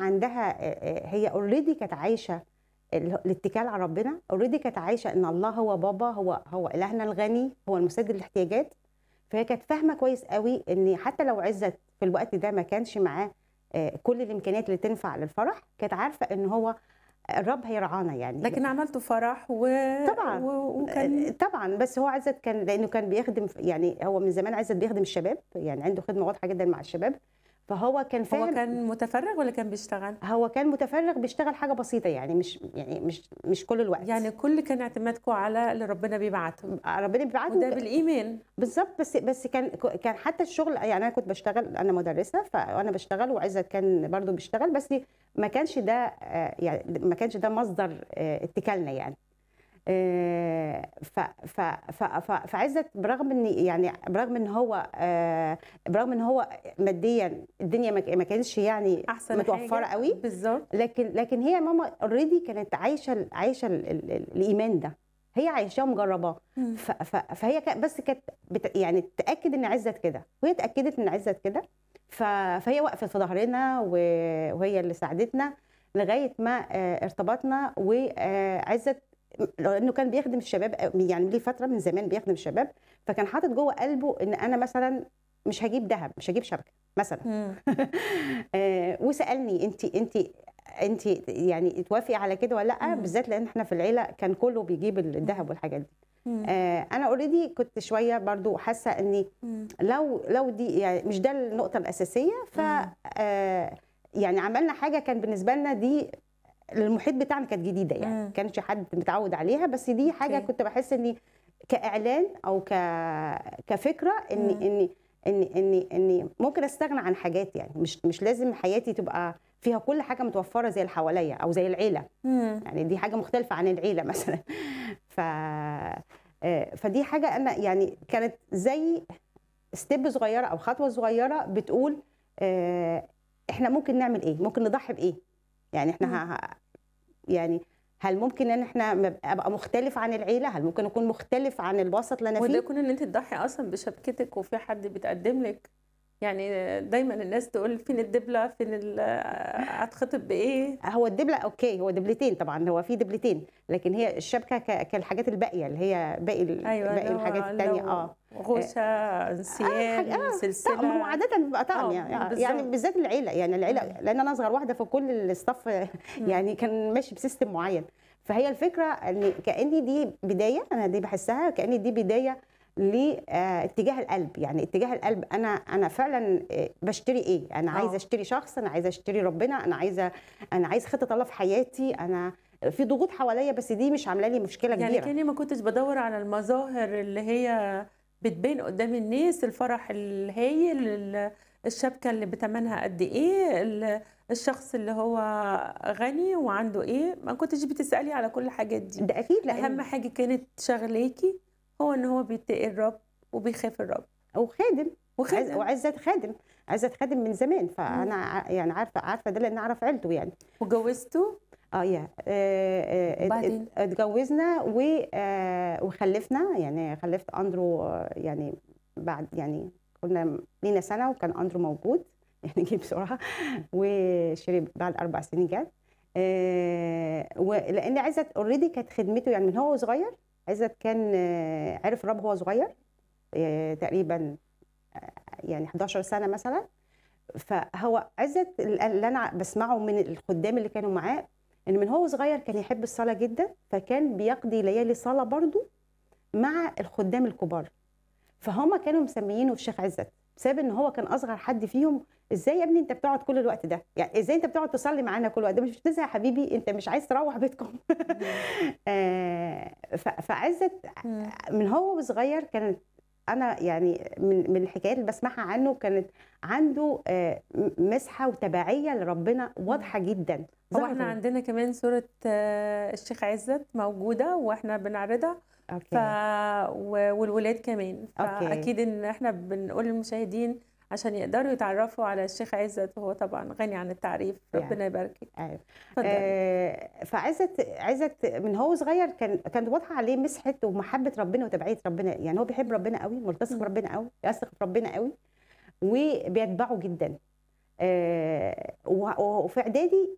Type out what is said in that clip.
عندها آه، آه، هي اوريدي كانت عايشه ال- الاتكال على ربنا اوريدي كانت عايشه ان الله هو بابا هو هو الهنا الغني هو المسدد الاحتياجات فهي كانت فاهمه كويس قوي ان حتى لو عزت في الوقت ده ما كانش معاه آه، كل الامكانيات اللي تنفع للفرح كانت عارفه ان هو الرب هيرعانا يعني لكن عملتوا فرح و... طبعا. و... وكان طبعا بس هو عزت كان لانه كان بيخدم يعني هو من زمان عزت بيخدم الشباب يعني عنده خدمه واضحه جدا مع الشباب فهو كان هو فاهم كان متفرغ ولا كان بيشتغل؟ هو كان متفرغ بيشتغل حاجه بسيطه يعني مش يعني مش مش كل الوقت يعني كل كان اعتمادكم على اللي ربنا بيبعته ربنا بيبعته وده بالايمان بالظبط بس بس كان كان حتى الشغل يعني انا كنت بشتغل انا مدرسه فانا بشتغل وعزت كان برضو بيشتغل بس ما كانش ده آه، يعني ما كانش ده مصدر آه، اتكالنا يعني آه، ف ف ف ف- فعزت برغم ان يعني برغم ان هو آه، برغم ان هو ماديا الدنيا ما ك- ما كانش يعني احسن متوفره حاجة. قوي بالظبط لكن لكن هي ماما اوريدي كانت عايشه عايشه ال- ال- ال- الايمان ده هي عايشاه ومجرباه مم. ف- ف- فهي كان- بس كانت بت يعني تاكد ان عزت كده وهي اتاكدت ان عزت كده ف- فهي وقفت في ظهرنا و- وهي اللي ساعدتنا لغايه ما آه، ارتبطنا وعزت لانه كان بيخدم الشباب آه، يعني ليه فتره من زمان بيخدم الشباب فكان حاطط جوه قلبه ان انا مثلا مش هجيب ذهب مش هجيب شبكه مثلا مم. آه، وسالني انت انت انت يعني توافقي على كده ولا لا مم. بالذات لان احنا في العيله كان كله بيجيب الذهب والحاجات دي مم. آه، انا اوريدي كنت شويه برضو حاسه اني مم. لو لو دي يعني مش ده النقطه الاساسيه ف مم. آه، يعني عملنا حاجه كان بالنسبه لنا دي للمحيط بتاعنا كانت جديده يعني مم. ما كانش حد متعود عليها بس دي حاجه أوكي. كنت بحس اني كاعلان او ك كفكره اني مم. اني اني اني اني ممكن استغنى عن حاجات يعني مش مش لازم حياتي تبقى فيها كل حاجه متوفره زي اللي حواليا او زي العيله مم. يعني دي حاجه مختلفه عن العيله مثلا ف آه، فدي حاجه انا يعني كانت زي ستيب صغيره او خطوه صغيره بتقول آه، احنا ممكن نعمل ايه ممكن نضحي بايه يعني مم. احنا ه- ه- يعني هل ممكن ان احنا مب- ابقى مختلف عن العيله هل ممكن اكون مختلف عن الوسط اللي انا وده فيه يكون ان انت تضحي اصلا بشبكتك وفي حد بيتقدم لك يعني دايما الناس تقول فين الدبله فين ال- هتخطب بايه هو الدبله اوكي هو دبلتين طبعا هو في دبلتين لكن هي الشبكه ك- كالحاجات الباقيه اللي هي باقي ال- ايوه باقي لو- الحاجات التانية لو اه غوشه انسيال حاجة- آه، سلسله لا ما هو عادة بيبقى طعم آه، يعني بالظبط. يعني بالذات العيلة يعني العيلة مم. لأن أنا أصغر واحدة فكل الستاف يعني كان ماشي بسيستم معين فهي الفكرة إن كأني دي بداية أنا دي بحسها كأني دي بداية لاتجاه القلب يعني اتجاه القلب انا انا فعلا آه، بشتري ايه انا آه. عايزه اشتري شخص انا عايزه اشتري ربنا انا عايزه انا عايز خطه الله في حياتي انا في ضغوط حواليا بس دي مش عامله لي مشكله يعني كبيره كاني ما كنتش بدور على المظاهر اللي هي بتبين قدام الناس الفرح الهايل ال- الشبكة اللي بتمنها قد ايه ال- الشخص اللي هو غني وعنده ايه ما كنتش بتسألي على كل الحاجات دي ده اكيد لأن اهم حاجة كانت شغلاكي هو ان هو بيتقي الرب وبيخاف الرب وخادم عز... وخادم وعزت خادم عزت خادم من زمان فانا ع- يعني عارفه عارفه ده لان اعرف عيلته يعني وجوزته اه يا آه، آه، ات- وبعدين؟ ات- اتجوزنا و آه، وخلفنا يعني خلفت اندرو آه، يعني بعد يعني كنا لينا سنه وكان اندرو موجود يعني جه بسرعه وشرب بعد اربع سنين جت آه، ولان عزت اوريدي كانت خدمته يعني من هو صغير عزت كان آه، عرف الرب هو صغير آه، تقريبا آه، يعني 11 سنه مثلا فهو عزت اللي انا بسمعه من الخدام اللي كانوا معاه ان من هو صغير كان يحب الصلاه جدا فكان بيقضي ليالي صلاه برضو مع الخدام الكبار فهم كانوا مسميينه الشيخ عزت بسبب ان هو كان اصغر حد فيهم ازاي يا ابني انت بتقعد كل الوقت ده يعني ازاي انت بتقعد تصلي معانا كل الوقت ده مش بتزهق يا حبيبي انت مش عايز تروح بيتكم آه، ف- فعزت مم. من هو صغير كانت انا يعني من من الحكايات اللي بسمعها عنه كانت عنده آه، م- مسحه وتبعيه لربنا واضحه جدا هو ظهروا. احنا عندنا كمان صورة آه، الشيخ عزت موجودة واحنا بنعرضها ف... اوكي و- والولاد كمان أوكي. فأكيد إن احنا بنقول للمشاهدين عشان يقدروا يتعرفوا على الشيخ عزت وهو طبعا غني عن التعريف يعني. ربنا يباركك أيوة. اتفضل آه، فعزت عزت من هو صغير كان كانت واضحه عليه مسحه ومحبه ربنا وتبعيه ربنا يعني هو بيحب ربنا قوي ملتصق مم. بربنا قوي يثق في ربنا قوي وبيتبعه جدا آه، و- وفي اعدادي